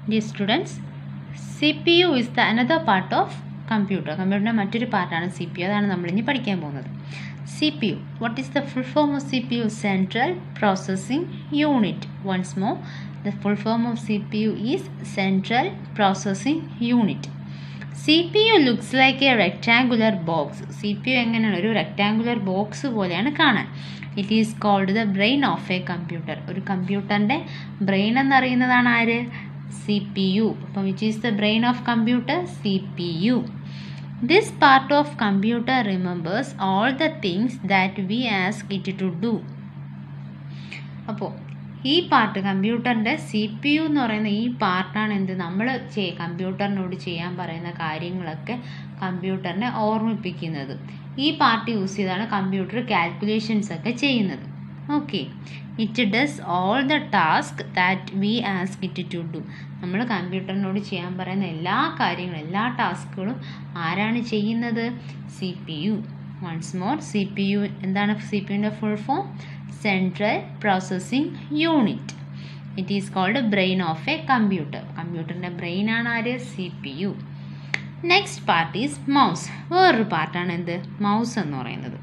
Dear students, CPU is the another part of computer കമ്പ്യൂട്ടറിൻ്റെ മറ്റൊരു പാർട്ടാണ് സി പി യു അതാണ് നമ്മൾ ഇനി പഠിക്കാൻ പോകുന്നത് C P U what is the full form of C P U central processing unit once more the full form of C P U is central processing unit C P U looks like a rectangular box C P U എങ്ങനെയാണ് ഒരു rectangular box പോലെയാണ് കാണാൻ it is called the brain of a computer ഒരു കമ്പ്യൂട്ടറിൻ്റെ brain എന്നറിയുന്നതാണ് ആര് C P U അപ്പം which is the brain of computer C P U this part of computer remembers all the things that we ask it to do അപ്പോൾ ഈ part കമ്പ്യൂട്ടറിൻ്റെ C P U എന്ന് പറയുന്ന ഈ പാർട്ടാണ് എന്ത് നമ്മൾ ചെയ് കമ്പ്യൂട്ടറിനോട് ചെയ്യാൻ പറയുന്ന കാര്യങ്ങളൊക്കെ കമ്പ്യൂട്ടറിനെ ഓർമ്മിപ്പിക്കുന്നത് ഈ പാർട്ട് യൂസ് ചെയ്താണ് കമ്പ്യൂട്ടർ കാൽക്കുലേഷൻസ് ഒക്കെ ചെയ്യുന്നത് okay it does all the task that we ask it to do നമ്മൾ കമ്പ്യൂട്ടറിനോട് ചെയ്യാൻ പറയുന്ന എല്ലാ കാര്യങ്ങളും എല്ലാ ടാസ്കുകളും ആരാണ് ചെയ്യുന്നത് C P U once more C P U എന്താണ് സി പി യുവിൻ്റെ full form central processing unit it is called brain of a computer കമ്പ്യൂട്ടറിൻ്റെ ബ്രെയിൻ ആണ് ആര് C P U next part is mouse വേറൊരു പാർട്ടാണ് എന്ത് മൗസ് എന്ന് പറയുന്നത്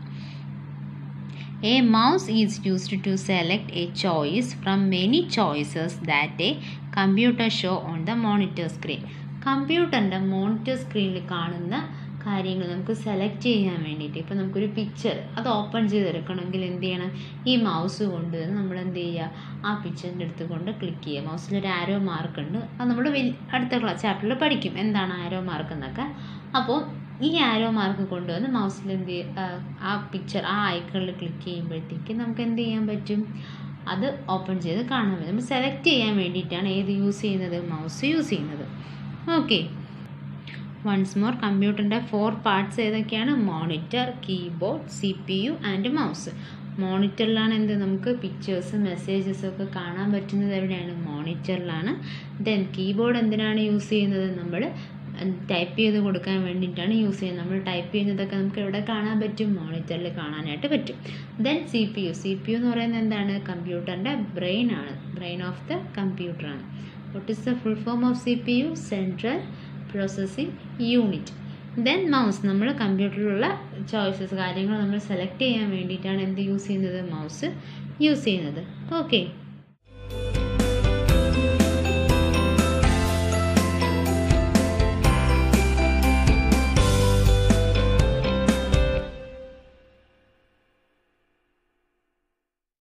A mouse is used to select a choice from many choices that a computer show on the monitor screen. കമ്പ്യൂട്ടറിൻ്റെ monitor സ്ക്രീനിൽ കാണുന്ന കാര്യങ്ങൾ നമുക്ക് സെലക്ട് ചെയ്യാൻ വേണ്ടിയിട്ട് ഇപ്പോൾ നമുക്കൊരു പിക്ചർ അത് ഓപ്പൺ ചെയ്തെടുക്കണമെങ്കിൽ എന്ത് ചെയ്യണം ഈ മൗസ് കൊണ്ട് നമ്മൾ എന്ത് ചെയ്യുക ആ പിക്ചറിൻ്റെ അടുത്ത് കൊണ്ട് ക്ലിക്ക് ചെയ്യുക മൗസിലൊരു ആരോ മാർക്ക് ഉണ്ട് അത് നമ്മൾ അടുത്ത ക്ലാസ് ചാപ്റ്ററിൽ പഠിക്കും എന്താണ് ആരോ മാർക്ക് എന്നൊക്കെ അപ്പോൾ ഈ ആരോ മാർക്ക് കൊണ്ടുവന്ന് മൗസിൽ എന്ത് ആ പിക്ചർ ആ ഐക്കണിൽ ക്ലിക്ക് ചെയ്യുമ്പോഴത്തേക്ക് നമുക്ക് എന്ത് ചെയ്യാൻ പറ്റും അത് ഓപ്പൺ ചെയ്ത് കാണാൻ പറ്റും നമ്മൾ സെലക്ട് ചെയ്യാൻ വേണ്ടിയിട്ടാണ് ഏത് യൂസ് ചെയ്യുന്നത് മൗസ് യൂസ് ചെയ്യുന്നത് ഓക്കെ വൺസ് മോർ കമ്പ്യൂട്ടറിൻ്റെ ഫോർ പാർട്സ് ഏതൊക്കെയാണ് monitor keyboard C P U and mouse മോണിറ്ററിലാണ് എന്ത് നമുക്ക് പിക്ചേഴ്സ് മെസ്സേജസ് ഒക്കെ കാണാൻ പറ്റുന്നത് എവിടെയാണ് മോണിറ്ററിലാണ് ദെൻ കീബോർഡ് എന്തിനാണ് യൂസ് ചെയ്യുന്നത് നമ്മൾ ടൈപ്പ് ചെയ്ത് കൊടുക്കാൻ വേണ്ടിയിട്ടാണ് യൂസ് ചെയ്യുന്നത് നമ്മൾ ടൈപ്പ് ചെയ്യുന്നതൊക്കെ നമുക്ക് എവിടെ കാണാൻ പറ്റും മോണിറ്ററിൽ കാണാനായിട്ട് പറ്റും then C P U C P U എന്ന് പറയുന്നത് എന്താണ് കമ്പ്യൂട്ടറിൻ്റെ ബ്രെയിൻ ആണ് ബ്രെയിൻ ഓഫ് ദ കമ്പ്യൂട്ടറാണ് what is the full form of C P U central processing unit then mouse നമ്മൾ കമ്പ്യൂട്ടറിലുള്ള ചോയ്സസ് കാര്യങ്ങൾ നമ്മൾ സെലക്ട് ചെയ്യാൻ വേണ്ടിയിട്ടാണ് എന്ത് യൂസ് ചെയ്യുന്നത് മൗസ് യൂസ് ചെയ്യുന്നത് ഓക്കെ